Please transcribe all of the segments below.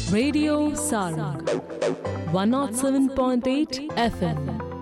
Radio Sarang 107.8 FM.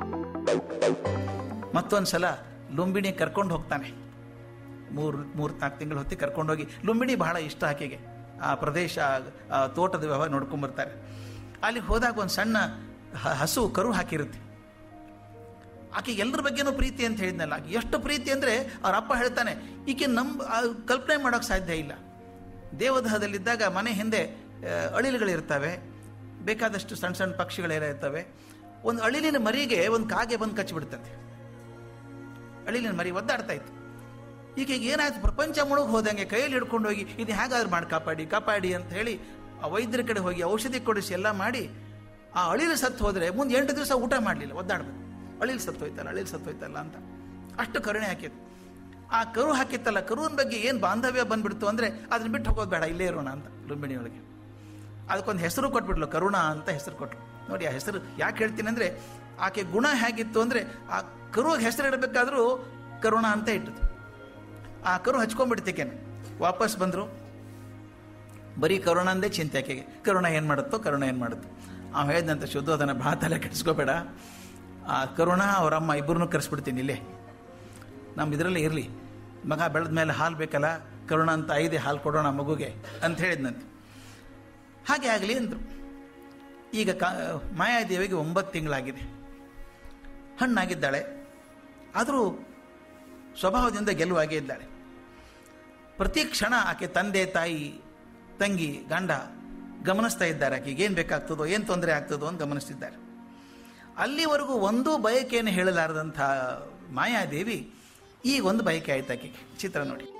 ಮತ್ತೊಂದು ಸಲ ಲುಂಬಿಣಿ ಕರ್ಕೊಂಡು ಹೋಗ್ತಾನೆ ಮೂರು ಮೂರು ನಾಲ್ಕು ತಿಂಗಳು ಹೊತ್ತಿ ಕರ್ಕೊಂಡೋಗಿ ಲುಂಬಿಣಿ ಬಹಳ ಇಷ್ಟ ಆಕೆಗೆ ಆ ಪ್ರದೇಶ ಆ ತೋಟದ ವ್ಯವಹಾರ ನೋಡ್ಕೊಂಬರ್ತಾರೆ ಅಲ್ಲಿ ಹೋದಾಗ ಒಂದು ಸಣ್ಣ ಹ- ಹಸು ಕರು ಹಾಕಿರುತ್ತೆ ಆಕೆ ಎಲ್ಲರ ಬಗ್ಗೆನೂ ಪ್ರೀತಿ ಅಂತ ಹೇಳಿದ್ನಲ್ಲ ಆಕೆ ಎಷ್ಟು ಪ್ರೀತಿ ಅಂದರೆ ಅವ್ರ ಅಪ್ಪ ಹೇಳ್ತಾನೆ ಈಕೆ ನಂಬ ಆ ಕಲ್ಪನೆ ಮಾಡೋಕ್ಕೆ ಸಾಧ್ಯ ಇಲ್ಲ ದೇವದಹದಲ್ಲಿದ್ದಾಗ ಮನೆ ಹಿಂದೆ ಆ, ಅಳಿಲುಗಳಿರ್ತವೆ ಬೇಕಾದಷ್ಟು ಸಣ್ಣ ಸಣ್ಣ ಪಕ್ಷಿಗಳೆಲ್ಲ ಇರ್ತವೆ ಒಂದು ಅಳಿಲಿನ ಮರಿಗೆ ಒಂದು ಕಾಗೆ ಬಂದು ಕಚ್ಚಿಬಿಡ್ತದೆ ಅಳಿಲಿನ ಮರಿ ಒದ್ದಾಡ್ತಾ ಇತ್ತು ಈಗ ಏನಾಯ್ತು ಪ್ರಪಂಚ ಮುಳುಗ್ ಹೋದಂಗೆ ಕೈಯಲ್ಲಿ ಹಿಡ್ಕೊಂಡು ಹೋಗಿ ಇದು ಹೇಗಾದ್ರೂ ಮಾಡಿ ಕಾಪಾಡಿ ಕಾಪಾಡಿ ಅಂತ ಹೇಳಿ ಆ ವೈದ್ಯರ ಕಡೆ ಹೋಗಿ ಔಷಧಿ ಕೊಡಿಸಿ ಎಲ್ಲ ಮಾಡಿ ಆ ಅಳಿಲು ಸತ್ತು ಹೋದರೆ ಮುಂದೆ ಎಂಟು ದಿವಸ ಊಟ ಮಾಡಲಿಲ್ಲ ಒದ್ದಾಡ್ಬೇಕು ಅಳಿಲು ಸತ್ತು ಹೋಯ್ತಲ್ಲ ಅಳಿಲು ಸತ್ತು ಹೋಯ್ತಲ್ಲ ಅಂತ ಅಷ್ಟು ಕರುಣೆ ಹಾಕಿತ್ತು ಆ ಕರು ಹಾಕಿತ್ತಲ್ಲ ಕರುವಿನ ಬಗ್ಗೆ ಏನು ಬಾಂಧವ್ಯ ಬಂದ್ಬಿಡ್ತು ಅಂದರೆ ಅದನ್ನ ಬಿಟ್ಟು ಹೋಗೋದು ಬೇಡ ಇಲ್ಲೇ ಇರೋಣ ಅಂತ ಲುಂಬಿಣಿ ಒಳಗೆ ಅದಕ್ಕೊಂದು ಹೆಸರು ಕೊಟ್ಬಿಟ್ಲು ಕರುಣ ಅಂತ ಹೆಸರು ಕೊಟ್ಲು ನೋಡಿ ಆ ಹೆಸರು ಯಾಕೆ ಹೇಳ್ತೀನಿ ಅಂದರೆ ಆಕೆ ಗುಣ ಹೇಗಿತ್ತು ಅಂದರೆ ಆ ಕರುವಿಗೆ ಹೆಸರು ಇಡಬೇಕಾದ್ರೂ ಕರುಣ ಅಂತ ಇಟ್ಟದು ಆ ಕರು ಹಚ್ಕೊಂಡ್ಬಿಡ್ತಿಕೇನೆ ವಾಪಸ್ ಬಂದರು ಬರೀ ಕರುಣ ಅಂದೇ ಚಿಂತೆ ಆಕೆಗೆ ಕರುಣ ಏನು ಮಾಡುತ್ತೋ ಕರುಣ ಏನು ಮಾಡುತ್ತೋ ಅವ ಹೇಳಿದಂತ ಶುದ್ಧೋದನ ಭಾಳ ತಲೆ ಕೆಡಿಸ್ಕೋಬೇಡ ಆ ಕರುಣ ಅವರಮ್ಮ ಇಬ್ಬರನ್ನೂ ಕರೆಸ್ಬಿಡ್ತೀನಿ ಇಲ್ಲೇ ನಮ್ಮ ಇದರಲ್ಲೇ ಇರಲಿ ಮಗ ಬೆಳೆದ ಮೇಲೆ ಹಾಲು ಬೇಕಲ್ಲ ಕರುಣ ಅಂತ ಐದೇ ಹಾಲು ಕೊಡೋಣ ಮಗುಗೆ ಅಂತ ಹೇಳಿದ್ನಂತೆ ಹಾಗೆ ಆಗಲಿ ಅಂದರು ಈಗ ಕಾ ಮಾಯಾದೇವಿಗೆ ಒಂಬತ್ತು ತಿಂಗಳಾಗಿದೆ ಹಣ್ಣಾಗಿದ್ದಾಳೆ ಆದರೂ ಸ್ವಭಾವದಿಂದ ಗೆಲುವಾಗೇ ಇದ್ದಾಳೆ ಪ್ರತಿ ಕ್ಷಣ ಆಕೆ ತಂದೆ ತಾಯಿ ತಂಗಿ ಗಂಡ ಗಮನಿಸ್ತಾ ಇದ್ದಾರೆ ಆಕೆಗೆ ಏನು ಬೇಕಾಗ್ತದೋ ಏನು ತೊಂದರೆ ಆಗ್ತದೋ ಅಂತ ಗಮನಿಸ್ತಿದ್ದಾರೆ ಅಲ್ಲಿವರೆಗೂ ಒಂದೂ ಬಯಕೆಯನ್ನು ಹೇಳಲಾರದಂಥ ಮಾಯಾದೇವಿ ಈಗ ಒಂದು ಬಯಕೆ ಆಯ್ತು ಆಕೆಗೆ ಚಿತ್ರ ನೋಡಿ